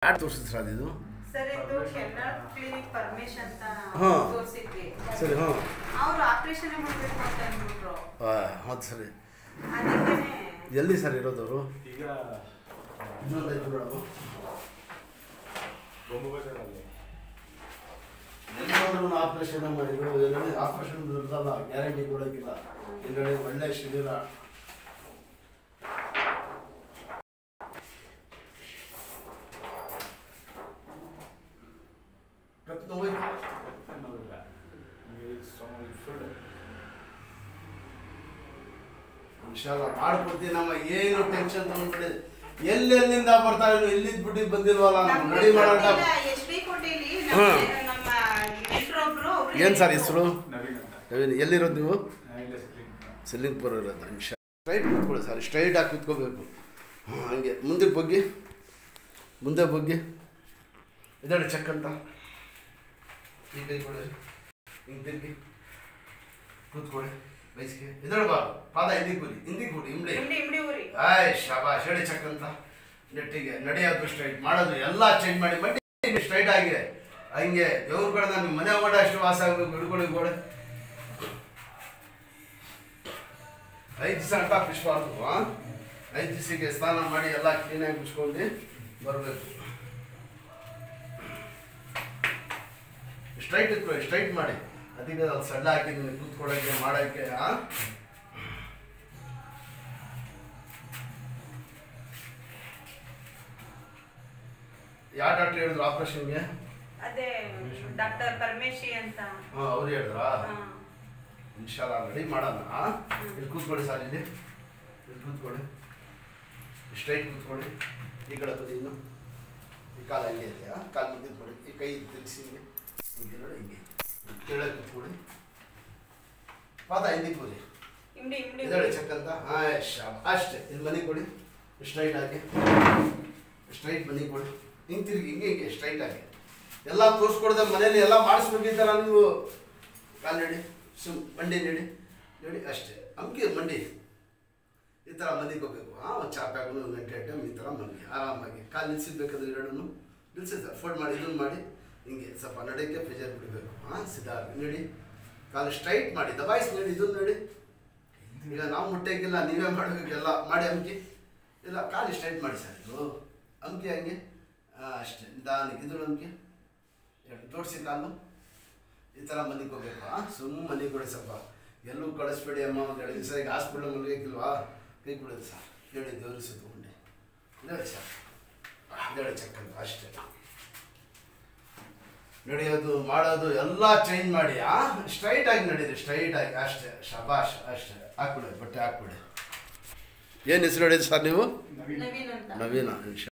ಯಾರು ತೋರಿಸಿದ್ರು ಸರ್ ಇದು ಸರ್ ಇದು ಕೆನರಾ ಕ್ಲಿನಿಕ್ ಪರಮೇಶ್ ಅಂತ ಹಾ. ತೋರಿಸಿದ್ವಿ ಸರಿ ಹಾಂ ಅವ್ರು ಆಪರೇಷನ್ ಮಾಡ್ಬೇಕು ಅಂತ ಅಂದ್ಬಿಟ್ರು ಹೌದು ಸರಿ ಅದಕ್ಕೇನೆ ಎಲ್ಲಿ ಸರ್ ಇರೋದವರು ಈಗ ಇನ್ನೊಂದು ಐದು ಬಿಡೋದು ಬೊಂಬು ಬಜಾರಲ್ಲಿ ಎಲ್ಲರೂ ಆಪರೇಷನ್ ಮಾಡಿದ್ರು ಎಲ್ಲರೂ ಆಪರೇಷನ್ ಇರ್ತಲ್ಲ ಗ್ಯಾರಂಟಿ ಕೊಡೋಕ್ಕಿಲ್ಲ ಹಿಂದ್ಗಡೆ ಒಳ್ಳೆ ಶಿಬಿರ ಕತ್ತು ನೋವು ನೋವಿಲ್ಲ ನಿಮಗೆ ಸೋಮವಾರ ಫುಲ್ ಇನ್ಶಾಲ್ಲ ಮಾಡ್ಕೊಡ್ತೀನಿ ನಮ್ಮ ಏನು ಟೆನ್ಷನ್ ತಗೊಂಡ್ಬಿಡಿ ಎಲ್ಲೆಲ್ಲಿಂದ ಬರ್ತಾರೆ ಇಲ್ಲಿದ್ ಬಿಟ್ಟು ಬಂದಿಲ್ವಲ್ಲ ನಾವು ರೆಡಿ ಮಾಡೋಣ ಎಚ್ ಡಿ ಕೋಟೆಲಿ ಹಾ. ನಮ್ಮ ನೆಂಟ್ರೊಬ್ರು ಒಬ್ರು ಏನು ಸರ್ ಹೆಸರು ನವೀನ್ ಅಂತ ನವೀನ್ ಎಲ್ಲಿರೋದು ನೀವು ನಾ ಇಲ್ಲೇ ಸಿಗ್ತೀನಿ ಸಿಲ್ಲಿಂಗ್ಪುರ ಇರೋದು ನಿಮಿಷ ಸ್ಟ್ರೈಟ್ ಕೂತ್ಕೊಳ್ಳಿ ಸರ್ ಸ್ಟ್ರೈಟ್ ಆಗಿ ಕೂತ್ಕೋಬೇಕು ಹಾಂ ಹಂಗೆ ಮುಂದೆ ಬಗ್ಗಿ ಮುಂದೆ ಬಗ್ಗಿ ಇದೆರಡು ಚೆಕ್ ಅಂತ ಈ ಕೈ ಕೊಡಿ ಹಿಂಗೆ ತಿರುಗಿ ಕೂತ್ಕೊಳ್ಳಿ ಬೈಸ್ಗೆ ಇದೆರಡು ಬಾ ಪಾದ ಹಿಂದಿಗೆ ಕೂರಿ ಹಿಂದಿಗೆ ಕೂಡಿ ಹಿಂದೆ ಇಮ್ಡಿ ಇಮ್ಡಿ ಊರಿ ಆಯ್ ಶಾಬಾಷ್ ಹೇಳಿ ಚೆಕ್ ಅಂತ ನೆಟ್ಟಿಗೆ ನಡೆಯೋದು ಸ್ಟ್ರೈಟ್ ಮಾಡೋದು ಎಲ್ಲ ಚೇಂಜ್ ಮಾಡಿ ಬಟ್ಟಿ ಸ್ಟ್ರೈಟ್ ಆಗಿ ಹಂಗೆ ದೇವ್ರ ಕಡೆ ನಿಮ್ಮ ಮನೆ ಓಡ ಅಷ್ಟು ವಾಸ ಆಗಬೇಕು ಹಿಡ್ಕೊಳ್ಳಿ ಗೋಡೆ ಐದು ದಿವಸ ಅಂತ ಬಿಸ್ಬಾರ್ದು ಐದು ದಿವಸಕ್ಕೆ ಸ್ನಾನ ಮಾಡಿ ಎಲ್ಲ ಕ್ಲೀನಾಗಿ ಬಿಚ್ಕೊಂಡು ಬರಬೇಕು ಸ್ಟ್ರೈಟ್ ಇಟ್ಕೊಳ್ಳಿ ಸ್ಟ್ರೈಟ್ ಮಾಡಿ ಅದಕ್ಕೆ ಅದು ಸಡ್ಲ ಹಾಕಿದ್ದೀನಿ ಕೂತ್ಕೊಳ್ಳೋಕ್ಕೆ ಮಾಡೋಕ್ಕೆ ಆ ಯಾವ ಡಾಕ್ಟರ್ ಹೇಳಿದ್ರು ಆಪರೇಷನ್ಗೆ ಅದೇ ಡಾಕ್ಟರ್ ಪರಮೇಶಿ ಅಂತ ಹಾಂ ಅವ್ರು ಹೇಳಿದ್ರಾ ಹಾ. ಇನ್ಶಾಲ್ಲ ರೆಡಿ ಮಾಡೋಣ ಇಲ್ಲಿ ಕೂತ್ಕೊಳ್ಳಿ ಸರ್ ಇಲ್ಲಿ ಇಲ್ಲಿ ಕೂತ್ಕೊಳ್ಳಿ ಸ್ಟ್ರೈಟ್ ಕೂತ್ಕೊಳ್ಳಿ ಈ ಕಡೆ ಬದಿ ಇನ್ನು ಈ ಕಾಲು ಹಂಗೆ ಇದೆಯಾ ಕಾಲು ಮುಂದೆ ಕೊಡಿ ಈ ಕೈ ತಿರ್ಗಿಸಿ ಹಿಂಗೆ ಹಿಂಗೆ ನೋಡಿ ಹಿಂಗೆ ಕೆಳಗೆ ಕೂತ್ಕೊಳ್ಳಿ ಪಾದ ಹಿಂದೆ ಕೂರಿ ಇಮ್ಡಿ ಇಮ್ಡಿ ಇದಳೆ ಊರಿ. ಚೆಕ್ ಅಂತ ಹಾಂ ಶಾಬ ಅಷ್ಟೇ ಇಲ್ಲಿ ಮನೆ ಕೊಡಿ ಸ್ಟ್ರೈಟ್ ಆಗಿ ಸ್ಟ್ರೈಟ್ ಮನೆ ಕೊಡಿ ಹಿಂಗೆ ತಿರುಗಿ ಹಿಂಗೆ ಹಿಂಗೆ ಸ್ಟ್ರೈಟ್ ಆಗಿ ಎಲ್ಲ ತೋರಿಸ್ಕೊಡ್ದೆ ಮನೇಲಿ ಎಲ್ಲ ಮಾಡಿಸ್ಬೇಕಿತ್ತಲ್ಲ ನೀವು ಕಾಲು ನಡಿ ಸುಮ್ ಮಂಡಿ ನಡಿ ನಡಿ ಅಷ್ಟೇ ಅಂಕಿ ಮಂಡಿ ಈ ಥರ ಮನೆಗೆ ಹೋಗ್ಬೇಕು ಹಾಂ ಒಂದು ಚಾಪೆ ಹಾಕೊಂಡು ಒಂದು ಗಂಟೆ ಟೈಮ್ ಈ ಥರ ಮನೆಗೆ ಆರಾಮಾಗಿ ಕಾಲು ನಿಲ್ಸಿರ್ಬೇಕಾದ್ರೆ ಎರಡನ್ನು ನಿಲ್ಸಿ ಸರ್ ಫೋಲ್ಡ್ ಮಾಡಿ ಇದನ್ನು ಮಾಡಿ ಹಿಂಗೆ ಸ್ವಲ್ಪ ನಡೆಯೋಕ್ಕೆ ಪ್ರೆಜರ್ ಬಿಡಬೇಕು ಹಾಂ ಸಿದ್ಧ ನಡಿ ಕಾಲು ಸ್ಟ್ರೈಟ್ ಮಾಡಿ ದಬಾಯಿಸಿ ನಡಿ ಇದನ್ನು ನೋಡಿ ಈಗ ನಾವು ಮುಟ್ಟಕ್ಕಿಲ್ಲ ನೀವೇ ಮಾಡಬೇಕು ಎಲ್ಲ ಮಾಡಿ ಅಂಕಿ ಇಲ್ಲ ಕಾಲು ಸ್ಟ್ರೈಟ್ ಮಾಡಿ ಸರ್ ಇದು ಅಂಕಿ ಹಂಗೆ ಆ, ಅಷ್ಟೇ ನಿಧಾನಕ್ಕೆ ಇದು ಅಂಕಿ ಎರಡು ಜೋಡಿಸಿ ಕಾಲು ಈ ಥರ ಮನೆಗೆ ಹೋಗ್ಬೇಕು ಹಾಂ ಸುಮ್ಮನೆ ಮನೆಗೆ ಕೊಡಿ ಸ್ವಲ್ಪ ಎಲ್ಲೂ ಕಳಿಸ್ಬೇಡಿ ಅಮ್ಮ ಒಂದು ಎರಡು ದಿವಸ ಈಗ ಹಾಸ್ಪಿಟ್ಲ್ ಮಲಗಕ್ಕಿಲ್ವಾ ಕೈ ಕೊಡೋದು ಸರ್ ಹೇಳಿ ದೇವ್ರಿಗೆ ಸುತ್ತಕೊಂಡೆ ಹೇಳಿ ಸರ್ ಹೇಳಿ ಚೆಕ್ ಅಂತ ಅಷ್ಟೇ ನಡೆಯೋದು ಮಾಡೋದು ಎಲ್ಲ ಚೇಂಜ್ ಮಾಡಿ ಆ ಸ್ಟ್ರೈಟ್ ಆಗಿ ನಡೀರಿ ಸ್ಟ್ರೈಟ್ ಆಗಿ ಅಷ್ಟೇ ಶಬಾಷ್ ಅಷ್ಟೇ ಹಾಕ್ಬಿಡಿ ಬಟ್ಟೆ ಹಾಕ್ಬಿಡಿ ಏನು ಹೆಸರು ಹೇಳಿದ್ದು ಸರ್ ನೀವು ನವೀನ್ ನವೀನ್ ಅಂತ ನವೀನ